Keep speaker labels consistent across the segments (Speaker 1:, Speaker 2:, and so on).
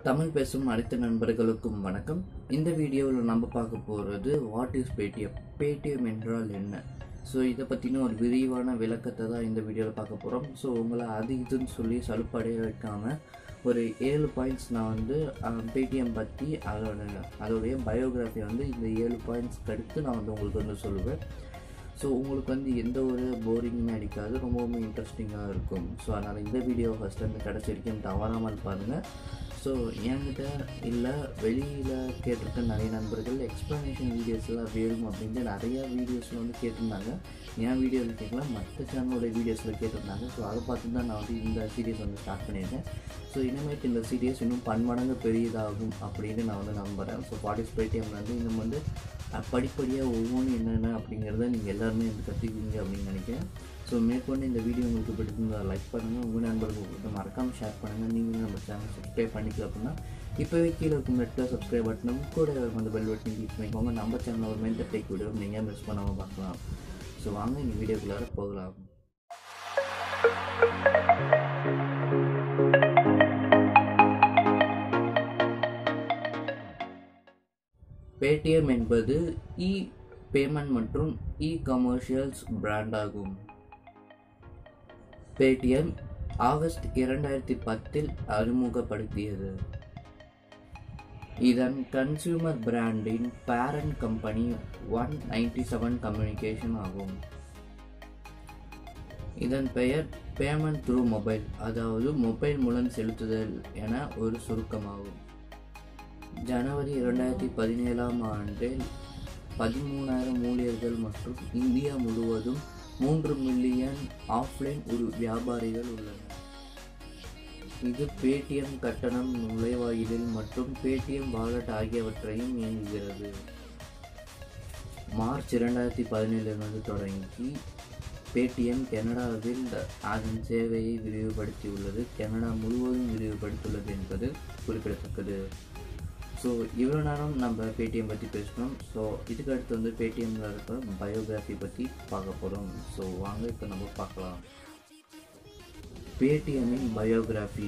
Speaker 1: தமிழ் பேசும் அனைத்து நண்பர்களுக்கும் வணக்கம் இந்த வீடியோவில் நம்ம பார்க்க போகிறது வாட் இஸ் பேடிஎம் பேடிஎம் என்றால் என்ன ஸோ இதை பற்றின ஒரு விரிவான விளக்கத்தை தான் இந்த வீடியோவில் பார்க்க போகிறோம் ஸோ உங்களை அது இதுன்னு சொல்லி சலுப்படைய வைக்காமல் ஒரு ஏழு பாயிண்ட்ஸ் நான் வந்து பேடிஎம் பற்றி அதோட அதோடைய பயோகிராஃபி வந்து இந்த ஏழு பாயிண்ட்ஸ்க்கு அடுத்து நான் வந்து உங்களுக்கு வந்து சொல்லுவேன் ஸோ உங்களுக்கு வந்து எந்த ஒரு போரிங்குமே அடிக்காது ரொம்பவுமே இன்ட்ரெஸ்டிங்காக இருக்கும் ஸோ அதனால் இந்த வீடியோ ஃபஸ்ட் வந்து கடைசி வரைக்கும் தவறாமல் பாருங்கள் ஸோ என்கிட்ட இல்லை வெளியில் கேட்டிருக்க நிறைய நண்பர்கள் எக்ஸ்ப்ளனேஷன் வீடியோஸ்லாம் வேணும் அப்படின்ட்டு நிறையா வீடியோஸில் வந்து கேட்டிருந்தாங்க என் வீடியோவில் கேட்கல மற்ற சேனலோட வீடியோஸில் கேட்டிருந்தாங்க ஸோ அதை பார்த்து தான் நான் வந்து இந்த சீரியஸ் வந்து ஸ்டார்ட் பண்ணியிருக்கேன் ஸோ இனிமேட்டு இந்த சீரியஸ் இன்னும் பன்மடங்கு பெரியதாகும் அப்படின்னு நான் வந்து நம்புகிறேன் ஸோ பார்ட்டிசிபேட்டியம் வந்து இன்னும் வந்து அஹ், படிப்படியாக ஒவ்வொன்றும் என்னென்ன அப்படிங்கிறத நீங்கள் எல்லாருமே வந்து கற்றுக்குவீங்க அப்படின்னு நினைக்கிறேன் ஸோ மேற்கொண்டு இந்த வீடியோ உங்களுக்கு பிடிச்சிருந்தா லைக் பண்ணுங்கள் உங்கள் நண்பர்களுக்கு மறக்காமல் ஷேர் பண்ணுங்கள் நீங்களும் நம்ம சேனல் சப்ஸ்கிரைப் பண்ணிக்கல அப்படின்னா இப்போவே கீழே இருக்கும் ரெட்டில் சப்ஸ்கிரைப் பட்டனும் கூட வந்து பெல் பட்டன் கிளிக் பண்ணிக்கோங்க நம்ம சேனல் ஒரு மென்டர் டேக் வீடியோ நீங்கள் மிஸ் பண்ணாமல் பார்க்கலாம் ஸோ வாங்க இந்த வீடியோக்குள்ளார போகலாம் பேடிஎம் என்பது இ பேமெண்ட் மற்றும் இ கமர்ஷியல்ஸ் பிராண்ட் ஆகும் பேடிஎம் ஆகஸ்ட் இரண்டாயிரத்தி பத்தில் அறிமுகப்படுத்தியது இதன் கன்சியூமர் பிராண்டின் parent company one ninety seven communication ஆகும் இதன் பெயர் பேமெண்ட் த்ரூ மொபைல் அதாவது மொபைல் மூலம் செலுத்துதல் என ஒரு சுருக்கமாகும் ஜனவரி இரண்டாயிரத்தி பதினேழாம் ஆண்டில் பதிமூணாயிரம் ஊழியர்கள் மற்றும் இந்தியா முழுவதும் மூன்று மில்லியன் ஆஃப்லைன் ஒரு வியாபாரிகள் உள்ளனர் இது பேடிஎம் கட்டணம் நுழைவாயிலில் மற்றும் பேடிஎம் வாலெட் ஆகியவற்றையும் இயங்குகிறது மார்ச் இரண்டாயிரத்தி பதினேழிலிருந்து தொடங்கி பேடிஎம் கனடாவில் அதன் சேவையை விரிவுபடுத்தியுள்ளது கனடா முழுவதும் விரிவுபடுத்தியுள்ளது என்பது குறிப்பிடத்தக்கது ஸோ இவ்வளோ நேரம் நம்ம பேடிஎம் பற்றி பேசணும் ஸோ இதுக்கு அடுத்து வந்து பேடிஎம்மில் இருக்கிற பயோகிராஃபி பற்றி பார்க்க போகிறோம் ஸோ வாங்க இப்போ நம்ம பார்க்கலாம் பேடிஎம்மின் biography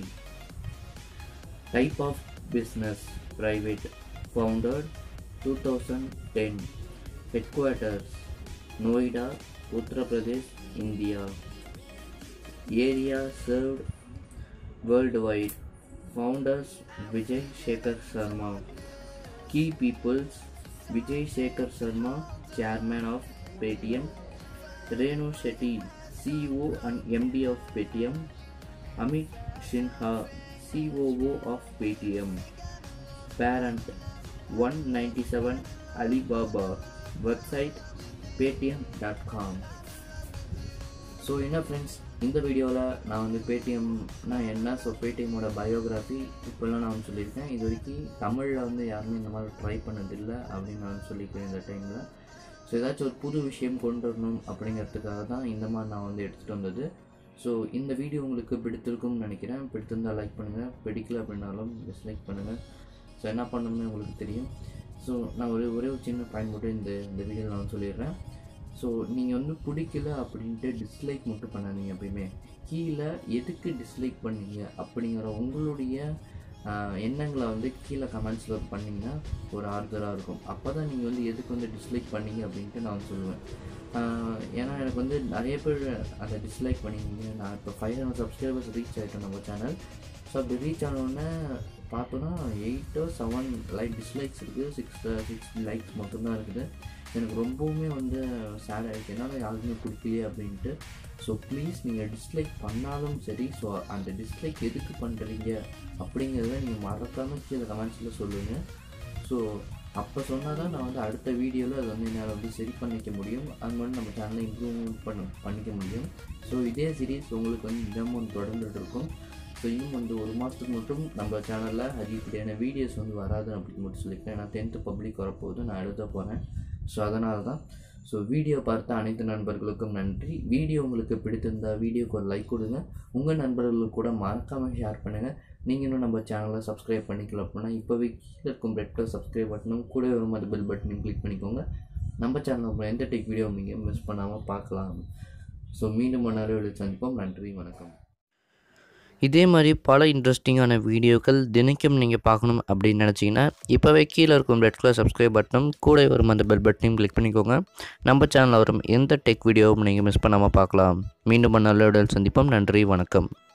Speaker 1: type of business private founder two thousand ten headquarters Noida Uttar Pradesh India area served worldwide Founders Vijay Shekhar Sharma. Key peoples Vijay Shekhar Sharma, Chairman of Paytm. Renu Shetty, CEO and MD of Paytm. Amit Sinha, COO of Paytm. Parent 197 Alibaba. Website paytm.com. So என்ன friends இந்த வீடியோவில் நான் வந்து பேடிஎம்னா என்ன so பேடிஎம்மோட biography இப்போல்லாம் நான் வந்து சொல்லியிருக்கேன் இது வரைக்கும் தமிழில் வந்து யாருமே இந்த மாதிரி ட்ரை பண்ணதில்லை அப்படின்னு நான் சொல்லிக்கிறேன் இந்த டைமில் ஸோ ஏதாச்சும் ஒரு புது விஷயம் கொண்டு வரணும் அப்படிங்கிறதுக்காக தான் இந்த மாதிரி நான் வந்து எடுத்துகிட்டு வந்தது ஸோ இந்த வீடியோ உங்களுக்கு பிடித்திருக்கும்னு நினைக்கிறேன் பிடித்திருந்தால் லைக் பண்ணுங்கள் பிடிக்கல அப்படின்னாலும் டிஸ்லைக் பண்ணுங்கள் ஸோ என்ன பண்ணணும்னு உங்களுக்கு தெரியும் ஸோ நான் ஒரு ஒரே ஒரு சின்ன பாயிண்ட் மட்டும் இந்த இந்த வீடியோவில் நான் வந்து சொல்லிடுறேன் ஸோ நீங்கள் வந்து பிடிக்கல அப்படின்ட்டு டிஸ்லைக் மட்டும் பண்ணாதீங்க எப்பயுமே கீழே எதுக்கு டிஸ்லைக் பண்ணீங்க அப்படிங்கிற உங்களுடைய ஆஹ், எண்ணங்களை வந்து கீழே கமெண்ட்ஸில் பண்ணிங்கன்னா ஒரு ஆறுதலாக இருக்கும் அப்போ தான் நீங்கள் வந்து எதுக்கு வந்து டிஸ்லைக் பண்ணீங்க அப்படின்ட்டு நான் வந்து சொல்லுவேன் ஆஹ், ஏன்னா எனக்கு வந்து நிறைய பேர் அதை டிஸ்லைக் பண்ணிங்க நான் இப்போ ஃபைவ் ஹண்ட்ரட் சப்ஸ்கிரைபர்ஸ் ரீச் ஆகிட்டேன் நம்ம சேனல் ஸோ அப்படி ரீச் ஆனோடனே பார்த்தோன்னா எயிட்டோ செவன் லைக் டிஸ்லைக்ஸ் இருக்குது சிக்ஸ் சிக்ஸ் லைக்ஸ் மட்டும்தான் இருக்குது எனக்கு ரொம்பவுமே வந்து சேட் ஆகிடுச்சு என்னால் யாருக்குமே பிடிக்கலையே அப்படின்ட்டு ஸோ ப்ளீஸ் நீங்கள் டிஸ்லைக் பண்ணாலும் சரி ஸோ அந்த டிஸ்லைக் எதுக்கு பண்ணுறீங்க அப்படிங்கிறத நீங்கள் மறக்காமல் கீழே கமெண்ட்ஸில் சொல்லுங்கள் ஸோ அப்போ சொன்னால் தான் நான் வந்து அடுத்த வீடியோவில் அதை வந்து என்னால் வந்து சரி பண்ணிக்க முடியும் அது மாதிரி நம்ம சேனலை இம்ப்ரூவ்மெண்ட் பண்ண பண்ணிக்க முடியும் ஸோ இதே சீரீஸ் உங்களுக்கு வந்து தினமும் தொடர்ந்துட்டு இருக்கும் ஸோ இன்னும் வந்து ஒரு மாதத்துக்கு மட்டும் நம்ம சேனலில் அதிகப்படியான வீடியோஸ் வந்து வராது அப்படின்னு மட்டும் சொல்லியிருக்கேன் ஏன்னா டென்த்து பப்ளிக் வரப்போகுது நான் எழுத போகிறேன் ஸோ அதனால தான் ஸோ வீடியோ பார்த்த அனைத்து நண்பர்களுக்கும் நன்றி வீடியோ உங்களுக்கு பிடித்திருந்தா வீடியோக்கு ஒரு லைக் கொடுங்க உங்கள் நண்பர்களுக்கு கூட மறக்காமல் ஷேர் பண்ணுங்கள் நீங்கள் இன்னும் நம்ம சேனலை சப்ஸ்கிரைப் பண்ணிக்கல அப்படின்னா இப்போவே கீழே இருக்கும் ரெட்டில் சப்ஸ்கிரைப் பட்டனும் கூட வரும் அது பெல் பட்டனையும் கிளிக் பண்ணிக்கோங்க நம்ம சேனலில் எந்த டெக் வீடியோ நீங்கள் மிஸ் பண்ணாமல் பார்க்கலாம் ஸோ மீண்டும் மன்னாரில் சந்திப்போம் நன்றி வணக்கம்
Speaker 2: இதே மாதிரி பல இன்ட்ரெஸ்டிங்கான வீடியோக்கள் தினைக்கும் நீங்கள் பார்க்கணும் அப்படின்னு நினச்சிங்கன்னா இப்போவே கீழே இருக்கும் ரெட் கலர் சப்ஸ்கிரைப் பட்டனும் கூட வரும் அந்த பெல் பட்டனையும் கிளிக் பண்ணிக்கோங்க நம்ம சேனலில் வரும் எந்த டெக் வீடியோவும் நீங்கள் மிஸ் பண்ணாமல் பார்க்கலாம் மீண்டும் ஒரு நல்ல சந்திப்போம் நன்றி வணக்கம்